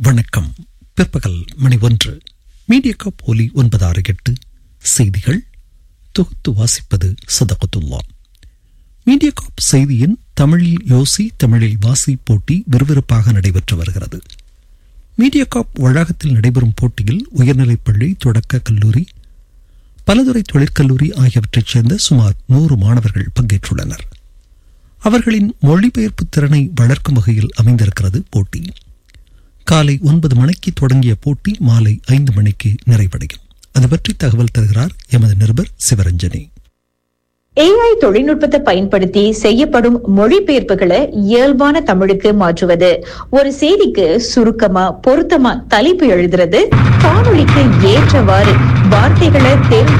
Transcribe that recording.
வணக்கம் பிற்பகல் மணி ஒன்று மீடியா போலி ஒன்பது ஆறு எட்டு செய்திகள் தொகுத்து வாசிப்பது சதகத்துல்லா மீடியா காப் செய்தியின் தமிழில் யோசி தமிழில் வாசி போட்டி விறுவிறுப்பாக நடைபெற்று வருகிறது மீடியா காப் வளாகத்தில் நடைபெறும் போட்டியில் உயர்நிலைப்பள்ளி தொடக்க கல்லூரி பலதுறை தொழிற்கல்லூரி ஆகியவற்றைச் சேர்ந்த சுமார் நூறு மாணவர்கள் பங்கேற்றுள்ளனர் அவர்களின் மொழிபெயர்ப்பு திறனை வளர்க்கும் வகையில் அமைந்திருக்கிறது போட்டி காலை ஒன்பது மணிக்கு தொடங்கிய போட்டி மாலை ஐந்து மணிக்கு நிறைவடையும் அது பற்றி தகவல் தருகிறார் எமது நிருபர் சிவரஞ்சனி ஏஐ தொழில்நுட்பத்தை பயன்படுத்தி செய்யப்படும் மொழிபெயர்ப்புகளை இயல்பான தமிழுக்கு மாற்றுவது ஒரு செய்திக்கு சுருக்கமா பொருத்தமா தலைப்பு எழுதுறது காணொளிக்கு ஏற்றவாறு வார்த்தைகளை தேர்வு